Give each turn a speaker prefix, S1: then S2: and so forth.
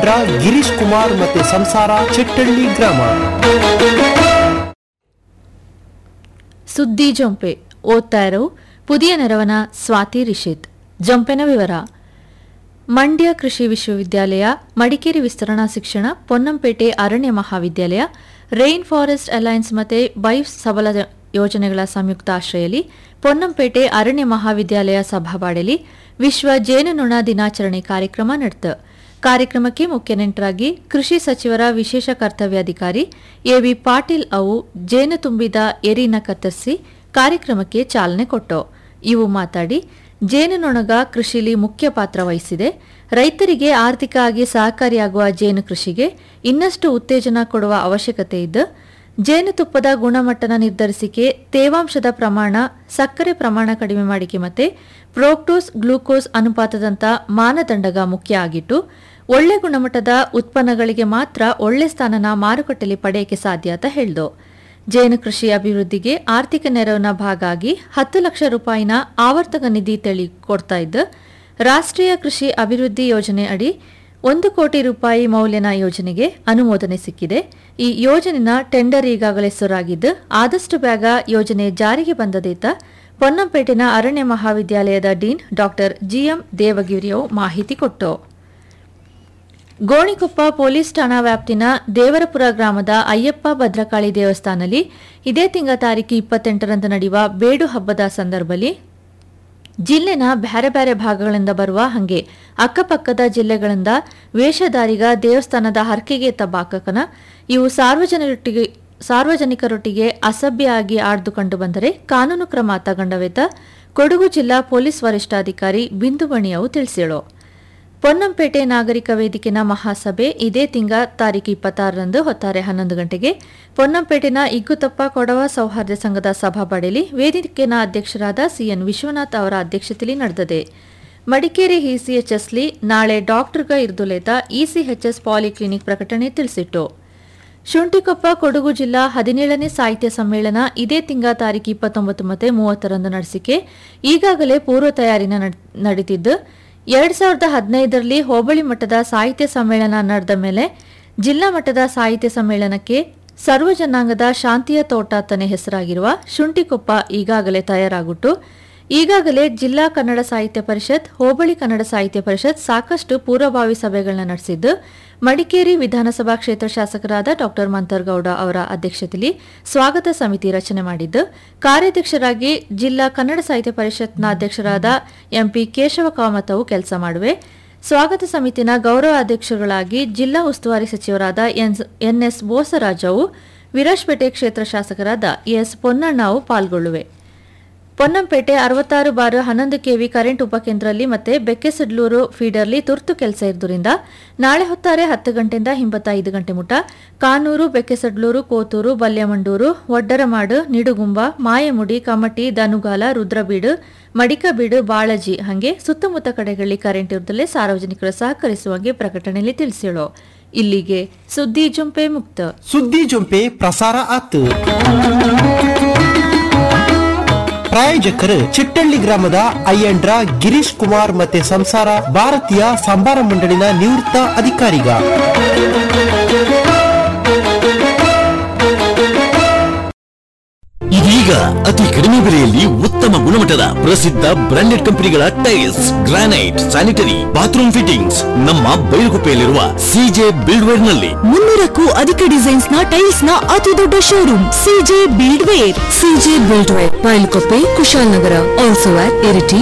S1: ಅಯ್ಯಂಡ್ರ ಗಿರೀಶ್ ಕುಮಾರ್ ಮತ್ತೆ ಸಂಸಾರ ಚೆಟ್ಟಳ್ಳಿ ಗ್ರಾಮ
S2: ಸುದ್ದಿ ಜೊಂಪೆ ಓದ್ತಾ ಇರೋ ಪುದಿಯ ನೆರವನ ಸ್ವಾತಿ ರಿಷಿತ್ ಜೊಂಪೆನ ವಿವರ ಮಂಡ್ಯ ಕೃಷಿ ವಿಶ್ವವಿದ್ಯಾಲಯ ಮಡಿಕೇರಿ ವಿಸ್ತರಣಾ ಶಿಕ್ಷಣ ಪೊನ್ನಂಪೇಟೆ ಅರಣ್ಯ ಮಹಾವಿದ್ಯಾಲಯ ರೈನ್ ಫಾರೆಸ್ಟ್ ಅಲಯನ್ಸ್ ಮತ್ತು ಬೈಫ್ ಸಬಲ ಯೋಜನೆಗಳ ಸಂಯುಕ್ತ ಆಶ್ರಯದಲ್ಲಿ ಪೊನ್ನಂಪೇಟೆ ಅರಣ್ಯ ಮಹಾವಿದ್ಯಾಲಯ ಸಭಾವಾಡಲಿ ವಿಶ್ವ ಜೇನುನೊಣ ದಿನಾಚರಣೆ ಕಾರ್ಯಕ್ರಮ ನಡೆದ ಕಾರ್ಯಕ್ರಮಕ್ಕೆ ಮುಖ್ಯ ನೆಂಟರಾಗಿ ಕೃಷಿ ಸಚಿವರ ವಿಶೇಷ ಕರ್ತವ್ಯಾಧಿಕಾರಿ ಎವಿ ಪಾಟೀಲ್ ಅವು ಜೇನು ತುಂಬಿದ ಎರಿನ ಕತ್ತರಿಸಿ ಕಾರ್ಯಕ್ರಮಕ್ಕೆ ಚಾಲನೆ ಕೊಟ್ಟು ಇವು ಮಾತಾಡಿ ಜೇನುನೊಣಗ ಕೃಷಿಲಿ ಮುಖ್ಯ ಪಾತ್ರ ವಹಿಸಿದೆ ರೈತರಿಗೆ ಆರ್ಥಿಕವಾಗಿ ಸಹಕಾರಿಯಾಗುವ ಜೇನು ಕೃಷಿಗೆ ಇನ್ನಷ್ಟು ಉತ್ತೇಜನ ಕೊಡುವ ಅವಶ್ಯಕತೆ ಇದ್ದು ಜೇನುತುಪ್ಪದ ಗುಣಮಟ್ಟನ ನಿರ್ಧರಿಸಿಕೆ ತೇವಾಂಶದ ಪ್ರಮಾಣ ಸಕ್ಕರೆ ಪ್ರಮಾಣ ಕಡಿಮೆ ಮಾಡಿಕೆ ಮತ್ತೆ ಪ್ರೋಕ್ಟೋಸ್ ಗ್ಲೂಕೋಸ್ ಅನುಪಾತದಂತ ಮಾನದಂಡಗ ಮುಖ್ಯ ಆಗಿಟ್ಟು ಒಳ್ಳೆ ಗುಣಮಟ್ಟದ ಉತ್ಪನ್ನಗಳಿಗೆ ಮಾತ್ರ ಒಳ್ಳೆ ಸ್ಥಾನನ ಮಾರುಕಟ್ಟೆಯಲ್ಲಿ ಪಡೆಯಕ್ಕೆ ಸಾಧ್ಯ ಅಂತ ಹೇಳ್ದು ಜೇನು ಕೃಷಿ ಅಭಿವೃದ್ಧಿಗೆ ಆರ್ಥಿಕ ನೆರವಿನ ಭಾಗ ಆಗಿ ಹತ್ತು ಲಕ್ಷ ರೂಪಾಯಿನ ಆವರ್ತಕ ನಿಧಿ ತಳಿ ಕೊಡ್ತಾ ಇದ್ದು ರಾಷ್ಟ್ರೀಯ ಕೃಷಿ ಅಭಿವೃದ್ಧಿ ಯೋಜನೆ ಅಡಿ ಒಂದು ಕೋಟಿ ರೂಪಾಯಿ ಮೌಲ್ಯನ ಯೋಜನೆಗೆ ಅನುಮೋದನೆ ಸಿಕ್ಕಿದೆ ಈ ಯೋಜನೆನ ಟೆಂಡರ್ ಈಗಾಗಲೇ ಸುರಾಗಿದ್ದು ಆದಷ್ಟು ಬೇಗ ಯೋಜನೆ ಜಾರಿಗೆ ಬಂದದೇತ ಪೊನ್ನಂಪೇಟಿನ ಅರಣ್ಯ ಮಹಾವಿದ್ಯಾಲಯದ ಡೀನ್ ಡಾಕ್ಟರ್ ಜಿಎಂ ದೇವಗಿರಿಯು ಮಾಹಿತಿ ಕೊಟ್ಟು ಗೋಣಿಕೊಪ್ಪ ಪೊಲೀಸ್ ಠಾಣಾ ವ್ಯಾಪ್ತಿನ ದೇವರಪುರ ಗ್ರಾಮದ ಅಯ್ಯಪ್ಪ ಭದ್ರಕಾಳಿ ದೇವಸ್ಥಾನದಲ್ಲಿ ಇದೇ ತಿಂಗಳ ತಾರೀಕು ಇಪ್ಪತ್ತೆಂಟರಂದು ನಡೆಯುವ ಬೇಡು ಹಬ್ಬದ ಸಂದರ್ಭದಲ್ಲಿ ಜಿಲ್ಲೆನ ಬ್ಯಾರೆ ಬ್ಯಾರೆ ಭಾಗಗಳಿಂದ ಬರುವ ಹಂಗೆ ಅಕ್ಕಪಕ್ಕದ ಜಿಲ್ಲೆಗಳಿಂದ ವೇಷಧಾರಿಗ ದೇವಸ್ಥಾನದ ಹರಕೆಗೆ ತಬ್ಬಾಕಕನ ಇವು ಸಾರ್ವಜನಿಕರೊಟ್ಟಿಗೆ ಸಾರ್ವಜನಿಕರೊಟ್ಟಿಗೆ ಅಸಭ್ಯ ಆಗಿ ಆಡ್ದು ಕಂಡು ಬಂದರೆ ಕಾನೂನು ಕ್ರಮ ತಗೊಂಡವೆತ ಕೊಡಗು ಜಿಲ್ಲಾ ಪೊಲೀಸ್ ವರಿಷ್ಠಾಧಿಕಾರಿ ಬಿಂದುಮಣಿಯವು ತಿಳಿಸಿಳು ಪೊನ್ನಂಪೇಟೆ ನಾಗರಿಕ ವೇದಿಕೆನ ಮಹಾಸಭೆ ಇದೇ ತಿಂಗ ತಾರೀಕು ಇಪ್ಪತ್ತಾರರಂದು ಹೊತ್ತಾರೆ ಹನ್ನೊಂದು ಗಂಟೆಗೆ ಪೊನ್ನಂಪೇಟೆನ ಇಗ್ಗುತಪ್ಪ ಕೊಡವ ಸೌಹಾರ್ದ ಸಂಘದ ಸಭಾಪಡೆಯಲ್ಲಿ ವೇದಿಕೆನ ಅಧ್ಯಕ್ಷರಾದ ಸಿಎನ್ ವಿಶ್ವನಾಥ್ ಅವರ ಅಧ್ಯಕ್ಷತೆಯಲ್ಲಿ ನಡೆದಿದೆ ಮಡಿಕೇರಿ ಇಸಿಎಚ್ಎಸ್ಲಿ ನಾಳೆ ಡಾಕ್ಟರ್ಗ ಇರ್ದುಲೇತ ಇಸಿಎಚ್ಎಸ್ ಪಾಲಿಕ್ಲಿನಿಕ್ ಪ್ರಕಟಣೆ ತಿಳಿಸಿಟ್ಟು ಶುಂಠಿಕೊಪ್ಪ ಕೊಡಗು ಜಿಲ್ಲಾ ಹದಿನೇಳನೇ ಸಾಹಿತ್ಯ ಸಮ್ಮೇಳನ ಇದೇ ತಿಂಗ ತಾರೀಕು ಇಪ್ಪತ್ತೊಂಬತ್ತು ಮತ್ತೆ ಮೂವತ್ತರಂದು ನಡೆಸಿಕೆ ಈಗಾಗಲೇ ಪೂರ್ವ ತಯಾರಿನ ನಡ್- ನಡೀತಿದ್ದು ಎರಡ್ ಸಾವಿರದ ಹದಿನೈದರಲ್ಲಿ ಹೋಬಳಿ ಮಟ್ಟದ ಸಾಹಿತ್ಯ ಸಮ್ಮೇಳನ ನಡೆದ ಮೇಲೆ ಜಿಲ್ಲಾ ಮಟ್ಟದ ಸಾಹಿತ್ಯ ಸಮ್ಮೇಳನಕ್ಕೆ ಸರ್ವ ಜನಾಂಗದ ಶಾಂತಿಯ ತೋಟ ತನೆ ಹೆಸರಾಗಿರುವ ಶುಂಠಿಕೊಪ್ಪ ಈಗಾಗಲೇ ತಯಾರಾಗುಟ್ಟು ಈಗಾಗಲೇ ಜಿಲ್ಲಾ ಕನ್ನಡ ಸಾಹಿತ್ಯ ಪರಿಷತ್ ಹೋಬಳಿ ಕನ್ನಡ ಸಾಹಿತ್ಯ ಪರಿಷತ್ ಸಾಕಷ್ಟು ಪೂರ್ವಭಾವಿ ಸಭೆಗಳನ್ನ ನಡೆಸಿದ್ದು ಮಡಿಕೇರಿ ವಿಧಾನಸಭಾ ಕ್ಷೇತ್ರ ಶಾಸಕರಾದ ಡಾ ಮಂತರ್ಗೌಡ ಅವರ ಅಧ್ಯಕ್ಷತೆಯಲ್ಲಿ ಸ್ವಾಗತ ಸಮಿತಿ ರಚನೆ ಮಾಡಿದ್ದು ಕಾರ್ಯಾಧ್ಯಕ್ಷರಾಗಿ ಜಿಲ್ಲಾ ಕನ್ನಡ ಸಾಹಿತ್ಯ ಪರಿಷತ್ನ ಅಧ್ಯಕ್ಷರಾದ ಎಂಪಿ ಕೇಶವ ಕಾಮತ್ ಅವು ಕೆಲಸ ಮಾಡುವೆ ಸ್ವಾಗತ ಸಮಿತಿನ ಗೌರವ ಅಧ್ಯಕ್ಷರುಗಳಾಗಿ ಜಿಲ್ಲಾ ಉಸ್ತುವಾರಿ ಸಚಿವರಾದ ಎನ್ಎಸ್ ಬೋಸರಾಜ್ ಅವು ವಿರಾಜ್ಪೇಟೆ ಕ್ಷೇತ್ರ ಶಾಸಕರಾದ ಎಸ್ ಪೊನ್ನಣ್ಣ ಅವು ಪಾಲ್ಗೊಳ್ಳುವೆ ಪೊನ್ನಂಪೇಟೆ ಅರವತ್ತಾರು ಬಾರು ಹನ್ನೊಂದು ಕೆವಿ ಕರೆಂಟ್ ಉಪಕೇಂದ್ರದಲ್ಲಿ ಮತ್ತೆ ಬೆಕ್ಕೆಸಿಡ್ಲೂರು ಫೀಡರ್ಲಿ ತುರ್ತು ಕೆಲಸ ಇರುವುದರಿಂದ ನಾಳೆ ಹೊತ್ತಾರೆ ಹತ್ತು ಗಂಟೆಯಿಂದ ಹಿಂಬತ್ತೈದು ಗಂಟೆ ಮುಟ ಕಾನೂರು ಬೆಕ್ಕೆಸಡ್ಲೂರು ಕೋತೂರು ಬಲ್ಯಮಂಡೂರು ಒಡ್ಡರಮಾಡು ನಿಡುಗುಂಬ ಮಾಯಮುಡಿ ಕಮಟಿ ದನುಗಾಲ ರುದ್ರಬೀಡು ಮಡಿಕಬೀಡು ಬಾಳಜಿ ಹಾಗೆ ಸುತ್ತಮುತ್ತ ಕಡೆಗಳಲ್ಲಿ ಕರೆಂಟ್ ಇರುತ್ತಲೇ ಸಾರ್ವಜನಿಕರು ಸಹಕರಿಸುವಂಗೆ ಪ್ರಕಟಣೆಯಲ್ಲಿ ತಿಳಿಸಿಳು ಇಲ್ಲಿಗೆ ಸುದ್ದಿ ಜುಂಪೆ ಮುಕ್ತ
S1: ಸುದ್ದಿ ಜೊಂಪೆ ಪ್ರಸಾರ ಆತು ಪ್ರಾಯೋಜಕರು ಚಿಟ್ಟಳ್ಳಿ ಗ್ರಾಮದ ಅಯ್ಯಂಡ್ರ ಗಿರೀಶ್ ಕುಮಾರ್ ಮತ್ತೆ ಸಂಸಾರ ಭಾರತೀಯ ಸಂಬಾರ ಮಂಡಳಿನ ನಿವೃತ್ತ ಅಧಿಕಾರಿಗ
S3: ಇದೀಗ ಅತಿ ಕಡಿಮೆ ಬೆಲೆಯಲ್ಲಿ ಉತ್ತಮ ಗುಣಮಟ್ಟದ ಪ್ರಸಿದ್ಧ ಬ್ರಾಂಡೆಡ್ ಕಂಪನಿಗಳ tiles granite sanitary bathroom fittings ನಮ್ಮ ಬೈಲುಗುಪ್ಪೆಯಲ್ಲಿರುವ ಸಿಜೆ ಬಿಲ್ಡ್ವೇರ್ ನಲ್ಲಿ
S4: ಮುನ್ನೂರಕ್ಕೂ ಅಧಿಕ ಡಿಸೈನ್ಸ್ ನ ಟೈಲ್ಸ್ ನ ಅತಿ ದೊಡ್ಡ showroom CJ Buildware CJ Buildware Bylakuppe Kushalnagar also at Iritty